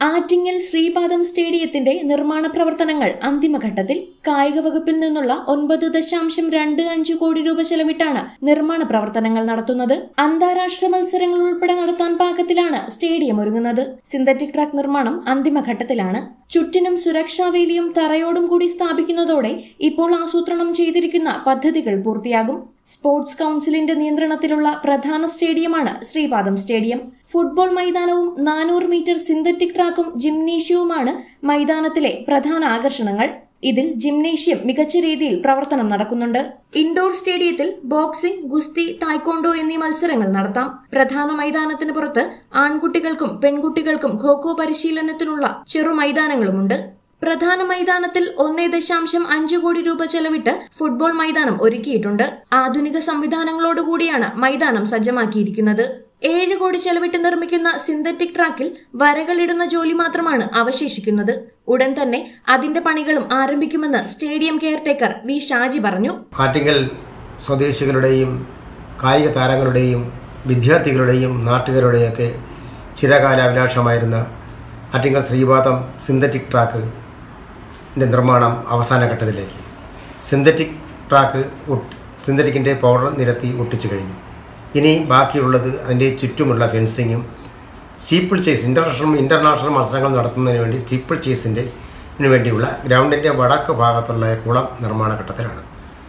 ആറ്റിങ്ങൽ ശ്രീപാദം സ്റ്റേഡിയത്തിന്റെ നിർമ്മാണ പ്രവർത്തനങ്ങൾ അന്തിമഘട്ടത്തിൽ കായിക വകുപ്പിൽ നിന്നുള്ള ഒൻപത് ദശാംശം രണ്ട് അഞ്ച് കോടി രൂപ ചെലവിട്ടാണ് നിർമ്മാണ പ്രവർത്തനങ്ങൾ നടത്തുന്നത് അന്താരാഷ്ട്ര മത്സരങ്ങൾ ഉൾപ്പെടെ നടത്താൻ പാകത്തിലാണ് സ്റ്റേഡിയം ഒരുങ്ങുന്നത് സിന്തറ്റിക് ട്രാക്ക് നിർമ്മാണം അന്തിമഘട്ടത്തിലാണ് ചുറ്റിനും സുരക്ഷാ വേലിയും തറയോടും കൂടി സ്ഥാപിക്കുന്നതോടെ ഇപ്പോൾ ആസൂത്രണം ചെയ്തിരിക്കുന്ന പദ്ധതികൾ പൂർത്തിയാകും സ്പോർട്സ് കൌൺസിലിന്റെ നിയന്ത്രണത്തിലുള്ള പ്രധാന സ്റ്റേഡിയമാണ് ശ്രീപാദം സ്റ്റേഡിയം ഫുട്ബോൾ മൈതാനവും നാനൂറ് മീറ്റർ സിന്തറ്റിക് ട്രാക്കും ജിംനേഷ്യവുമാണ് മൈതാനത്തിലെ പ്രധാന ആകർഷണങ്ങൾ ഇതിൽ ജിംനേഷ്യം മികച്ച രീതിയിൽ പ്രവർത്തനം നടക്കുന്നുണ്ട് ഇൻഡോർ സ്റ്റേഡിയത്തിൽ ബോക്സിംഗ് ഗുസ്തി തായ്ക്കോണ്ടോ എന്നീ മത്സരങ്ങൾ നടത്താം പ്രധാന മൈതാനത്തിന് പുറത്ത് ആൺകുട്ടികൾക്കും പെൺകുട്ടികൾക്കും ഖോഖോ പരിശീലനത്തിനുള്ള ചെറു മൈതാനങ്ങളുമുണ്ട് പ്രധാന മൈതാനത്തിൽ ഒന്നേ ദശാംശം അഞ്ച് കോടി രൂപ ചെലവിട്ട് ഫുട്ബോൾ മൈതാനം ഒരുക്കിയിട്ടുണ്ട് ആധുനിക സംവിധാനങ്ങളോടുകൂടിയാണ് മൈതാനം സജ്ജമാക്കിയിരിക്കുന്നത് ഏഴ് കോടി ചെലവിട്ട് നിർമ്മിക്കുന്ന സിന്തറ്റിക് ട്രാക്കിൽ വരകളിടുന്ന ജോലി മാത്രമാണ് അവശേഷിക്കുന്നത് ഉടൻ തന്നെ അതിന്റെ പണികളും ആരംഭിക്കുമെന്ന് സ്റ്റേഡിയം കെയർടേക്കർ വി ഷാജി പറഞ്ഞു ആറ്റിങ്ങൽ സ്വദേശികളുടെയും കായിക താരങ്ങളുടെയും വിദ്യാർത്ഥികളുടെയും നാട്ടുകാരുടെയൊക്കെ ചിരകാലാഭിലാഷമായിരുന്ന ആറ്റിങ്ങൽ ശ്രീപാദം സിന്തറ്റിക് ട്രാക്ക് ൻ്റെ നിർമ്മാണം അവസാന ഘട്ടത്തിലേക്ക് സിന്തറ്റിക് ട്രാക്ക് സിന്തറ്റിക്കിൻ്റെ പൗഡർ നിരത്തി ഒട്ടിച്ചു കഴിഞ്ഞു ഇനി ബാക്കിയുള്ളത് അതിൻ്റെ ചുറ്റുമുള്ള ഫെൻസിങ്ങും സ്റ്റീപ്പിൾ ചേസ് ഇൻ്റർനാഷണൽ ഇൻ്റർനാഷണൽ മത്സരങ്ങൾ നടത്തുന്നതിന് വേണ്ടി സ്റ്റീപ്പിൾ ചേസിൻ്റെ വേണ്ടിയുള്ള ഗ്രൗണ്ടിൻ്റെ വടക്ക് ഭാഗത്തുള്ള കുളം നിർമ്മാണ ഘട്ടത്തിലാണ്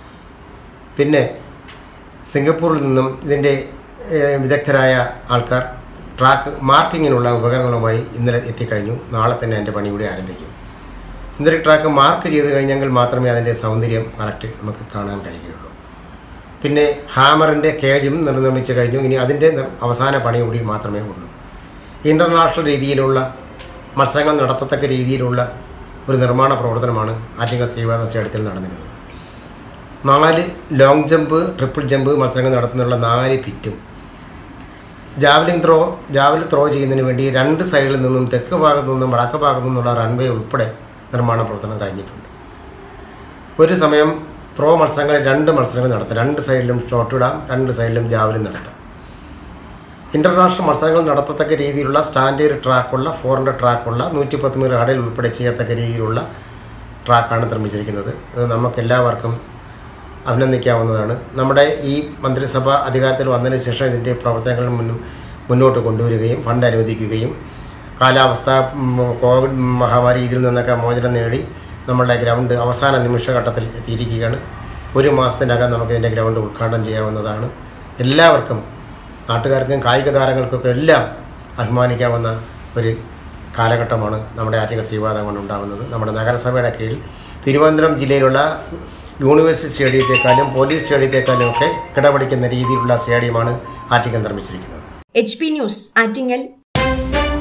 പിന്നെ സിംഗപ്പൂരിൽ നിന്നും ഇതിൻ്റെ ഏഹ്, വിദഗ്ധരായ ആൾക്കാർ ട്രാക്ക് മാർക്കിങ്ങിനുള്ള ഉപകരണങ്ങളുമായി ഇന്നലെ എത്തിക്കഴിഞ്ഞു നാളെ തന്നെ അതിൻ്റെ പണി കൂടി ആരംഭിക്കും സിന്തറ്റിക് ട്രാക്ക് മാർക്ക് ചെയ്ത് കഴിഞ്ഞെങ്കിൽ മാത്രമേ അതിൻ്റെ സൗന്ദര്യം കറക്റ്റ് നമുക്ക് കാണാൻ കഴിയുകയുള്ളൂ പിന്നെ ഹാമറിൻ്റെ കേജും നിർമ്മിച്ച് കഴിഞ്ഞു ഇനി അതിൻ്റെ നിർ- അവസാന പണി കൂടി മാത്രമേ ഉള്ളൂ ഇൻ്റർനാഷണൽ രീതിയിലുള്ള മത്സരങ്ങൾ നടത്തത്തക്ക രീതിയിലുള്ള ഒരു നിർമ്മാണ പ്രവർത്തനമാണ് ആറ്റിങ്ങൽ ശ്രീവാദ സ്റ്റേഡിയത്തിൽ നടന്നിരുന്നത് നാല് ലോങ് ജമ്പ് ട്രിപ്പിൾ ജമ്പ് മത്സരങ്ങൾ നടത്തുന്നുള്ള നാല് പിറ്റും ജാവലിംഗ് ത്രോ ജാവലിൻ ത്രോ ചെയ്യുന്നതിന് വേണ്ടി രണ്ട് സൈഡിൽ നിന്നും തെക്ക് ഭാഗത്തു നിന്നും വടക്ക് ഭാഗത്തു നിന്നുള്ള റൺവേ ഉൾപ്പെടെ നിർമ്മാണ പ്രവർത്തനം കഴിഞ്ഞിട്ടുണ്ട് ഒരു സമയം ത്രോ മത്സരങ്ങൾ രണ്ട് മത്സരങ്ങൾ നടത്താം രണ്ട് സൈഡിലും ഷോട്ട് ഇടാം രണ്ട് സൈഡിലും ജാവലിൻ നടത്താം ഇൻ്റർനാഷണൽ മത്സരങ്ങൾ നടത്തത്തക്ക രീതിയിലുള്ള സ്റ്റാൻഡേർഡ് ട്രാക്കുള്ള ഫോർ ഹൺഡ്രഡ് ട്രാക്കുള്ള നൂറ്റി പത്ത് മീറ്റർ ഹടയിൽ ഉൾപ്പെടെ ചെയ്യത്തക്ക രീതിയിലുള്ള ട്രാക്കാണ് നിർമ്മിച്ചിരിക്കുന്നത് ഇത് നമുക്കെല്ലാവർക്കും അഭിനന്ദിക്കാവുന്നതാണ് നമ്മുടെ ഈ മന്ത്രിസഭ അധികാരത്തിൽ വന്നതിന് ശേഷം ഇതിൻ്റെ പ്രവർത്തനങ്ങൾ മുന്നും മുന്നോട്ട് കൊണ്ടുവരികയും ഫണ്ട് അനുവദിക്കുകയും കാലാവസ്ഥ ഉം, കോവിഡ് മഹാമാരി ഇതിൽ നിന്നൊക്കെ മോചനം നേടി നമ്മളുടെ ഗ്രൗണ്ട് അവസാന നിമിഷഘട്ടത്തിൽ എത്തിയിരിക്കുകയാണ് ഒരു മാസത്തിനകം നമുക്കിതിൻ്റെ ഗ്രൗണ്ട് ഉദ്ഘാടനം ചെയ്യാവുന്നതാണ് എല്ലാവർക്കും നാട്ടുകാർക്കും കായിക താരങ്ങൾക്കൊക്കെ എല്ലാം അഭിമാനിക്കാവുന്ന ഒരു കാലഘട്ടമാണ് നമ്മുടെ ആറ്റിങ്ങൽ ശ്രീവാദം കൊണ്ടുണ്ടാകുന്നത് നമ്മുടെ നഗരസഭയുടെ കീഴിൽ തിരുവനന്തപുരം ജില്ലയിലുള്ള യൂണിവേഴ്സിറ്റി സ്റ്റേഡിയത്തെക്കാളും പോലീസ് സ്റ്റേഡിയത്തെക്കാളും ഒക്കെ കിടപിടിക്കുന്ന രീതിയിലുള്ള സ്റ്റേഡിയമാണ് ആറ്റിങ്ങൽ നിർമ്മിച്ചിരിക്കുന്നത് എച്ച് പി ന്യൂസ് ആറ്റിങ്ങൽ